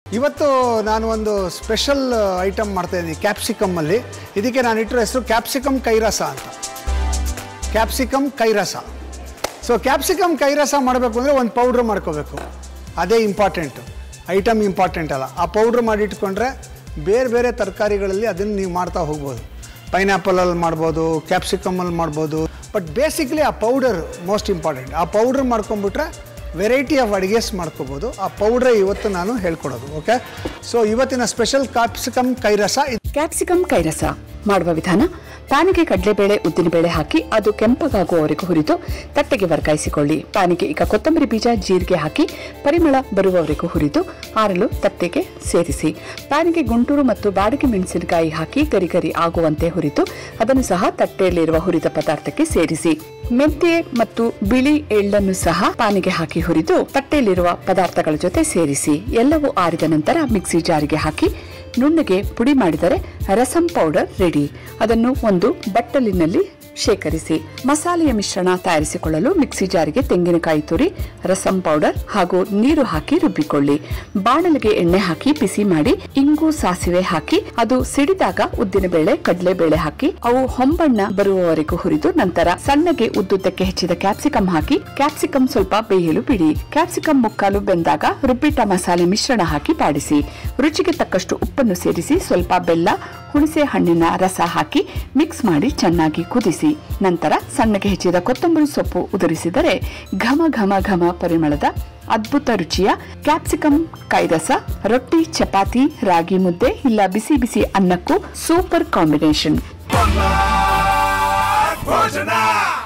ಇವತ್ತು ನಾನು ಒಂದು ಸ್ಪೆಷಲ್ ಐಟಮ್ ಮಾಡ್ತಾ ಇದ್ದೀನಿ ಕ್ಯಾಪ್ಸಿಕಮ್ಮಲ್ಲಿ ಇದಕ್ಕೆ ನಾನು ಇಟ್ಟಿರೋ ಹೆಸರು ಕ್ಯಾಪ್ಸಿಕಮ್ ಕೈರಸ ಅಂತ ಕ್ಯಾಪ್ಸಿಕಮ್ ಕೈರಸ ಸೊ ಕ್ಯಾಪ್ಸಿಕಮ್ ಕೈರಸ ಮಾಡಬೇಕು ಅಂದರೆ ಒಂದು ಪೌಡ್ರ್ ಮಾಡ್ಕೋಬೇಕು ಅದೇ ಇಂಪಾರ್ಟೆಂಟು ಐಟಮ್ ಇಂಪಾರ್ಟೆಂಟ್ ಅಲ್ಲ ಆ ಪೌಡ್ರ್ ಮಾಡಿಟ್ಕೊಂಡ್ರೆ ಬೇರೆ ಬೇರೆ ತರಕಾರಿಗಳಲ್ಲಿ ಅದನ್ನು ನೀವು ಮಾಡ್ತಾ ಹೋಗ್ಬೋದು ಪೈನಾಪಲಲ್ಲಿ ಮಾಡ್ಬೋದು ಕ್ಯಾಪ್ಸಿಕಮಲ್ಲಿ ಮಾಡ್ಬೋದು ಬಟ್ ಬೇಸಿಕ್ಲಿ ಆ ಪೌಡರ್ ಮೋಸ್ಟ್ ಇಂಪಾರ್ಟೆಂಟ್ ಆ ಪೌಡ್ರ್ ಮಾಡ್ಕೊಂಬಿಟ್ರೆ ವೆರೈಟಿ ಆಫ್ ಅಡುಗೆಸ್ ಮಾಡ್ಕೋಬೋದು ಆ ಪೌಡ್ರೇ ಇವತ್ತು ನಾನು ಹೇಳ್ಕೊಡೋದು ಓಕೆ ಸೊ ಇವತ್ತಿನ ಸ್ಪೆಷಲ್ ಕ್ಯಾಪ್ಸಿಕಮ್ ಕೈರಸ ಇದು ಕ್ಯಾಪ್ಸಿಕಮ್ ಕೈರಸ ಮಾಡುವ ವಿಧಾನ ಪ್ಯಾನಿಗೆ ಕಡಲೆಬೇಳೆ ಉದ್ದಿನಬೇಳೆ ಹಾಕಿ ಅದು ಕೆಂಪಗಾಗುವವರೆಗೂ ಹುರಿದು ತಟ್ಟೆಗೆ ವರ್ಗಾಯಿಸಿಕೊಳ್ಳಿ ಪ್ಯಾನಿಗೆ ಈಗ ಕೊತ್ತಂಬರಿ ಬೀಜ ಜೀರಿಗೆ ಹಾಕಿ ಪರಿಮಳ ಬರುವವರೆಗೂ ಹುರಿದು ಆರಲು ತಟ್ಟೆಗೆ ಸೇರಿಸಿ ಪ್ಯಾನಿಗೆ ಗುಂಟೂರು ಮತ್ತು ಬಾಡಿಗೆ ಮೆಣಸಿನಕಾಯಿ ಹಾಕಿ ಗರಿ ಗರಿ ಆಗುವಂತೆ ಹುರಿದು ಅದನ್ನು ಸಹ ತಟ್ಟೆಯಲ್ಲಿರುವ ಹುರಿದ ಪದಾರ್ಥಕ್ಕೆ ಸೇರಿಸಿ ಮೆಂತ್ಯೆ ಮತ್ತು ಬಿಳಿ ಎಳ್ಳನ್ನು ಸಹ ಪಾನಿಗೆ ಹಾಕಿ ಹುರಿದು ತಟ್ಟೆಯಲ್ಲಿರುವ ಪದಾರ್ಥಗಳ ಜೊತೆ ಸೇರಿಸಿ ಎಲ್ಲವೂ ಆರಿದ ನಂತರ ಮಿಕ್ಸಿ ಜಾರಿಗೆ ಹಾಕಿ ನುಣ್ಣಗೆ ಪುಡಿ ಮಾಡಿದರೆ ರಸಂ ಪೌಡರ್ ರೆಡಿ ಅದನ್ನು ಒಂದು ಬಟ್ಟಲಿನಲ್ಲಿ ಶೇಖರಿಸಿ ಮಸಾಲೆಯ ಮಿಶ್ರಣ ತಯಾರಿಸಿಕೊಳ್ಳಲು ಮಿಕ್ಸಿ ಜಾರಿಗೆ ತೆಂಗಿನಕಾಯಿ ತುರಿ ರಸಂ ಪೌಡರ್ ಹಾಗೂ ನೀರು ಹಾಕಿ ರುಬ್ಬಿಕೊಳ್ಳಿ ಬಾಣಲಿಗೆ ಎಣ್ಣೆ ಹಾಕಿ ಬಿಸಿ ಮಾಡಿ ಇಂಗು ಸಾಸಿವೆ ಹಾಕಿ ಅದು ಸಿಡಿದಾಗ ಉದ್ದಿನಬೇಳೆ ಕಡಲೆಬೇಳೆ ಹಾಕಿ ಅವು ಹೊಂಬಣ್ಣ ಬರುವವರೆಗೂ ಹುರಿದು ನಂತರ ಸಣ್ಣಗೆ ಉದ್ದುದ್ದಕ್ಕೆ ಹೆಚ್ಚಿದ ಕ್ಯಾಪ್ಸಿಕಮ್ ಹಾಕಿ ಕ್ಯಾಪ್ಸಿಕಮ್ ಸ್ವಲ್ಪ ಬೇಯಲು ಬಿಡಿ ಕ್ಯಾಪ್ಸಿಕಮ್ ಮುಕ್ಕಾಲು ಬೆಂದಾಗ ರುಬ್ಬಿಟ್ಟ ಮಸಾಲೆ ಮಿಶ್ರಣ ಹಾಕಿ ಬಾಡಿಸಿ ರುಚಿಗೆ ತಕ್ಕಷ್ಟು ಉಪ್ಪನ್ನು ಸೇರಿಸಿ ಸ್ವಲ್ಪ ಬೆಲ್ಲ ಹುಣಸೆ ಹಣ್ಣಿನ ರಸ ಹಾಕಿ ಮಿಕ್ಸ್ ಮಾಡಿ ಚೆನ್ನಾಗಿ ಕುದಿಸಿ ನಂತರ ಸಣ್ಣಗೆ ಹೆಚ್ಚಿದ ಕೊತ್ತಂಬರಿ ಸೊಪ್ಪು ಉದುರಿಸಿದರೆ ಘಮ ಘಮ ಘಮ ಪರಿಮಳದ ಅದ್ಭುತ ರುಚಿಯ ಕ್ಯಾಪ್ಸಿಕಮ್ ಕೈರಸ ರೊಟ್ಟಿ ಚಪಾತಿ ರಾಗಿ ಮುದ್ದೆ ಇಲ್ಲ ಬಿಸಿ ಬಿಸಿ ಅನ್ನಕ್ಕೂ ಸೂಪರ್ ಕಾಂಬಿನೇಷನ್ ಭೋಜನ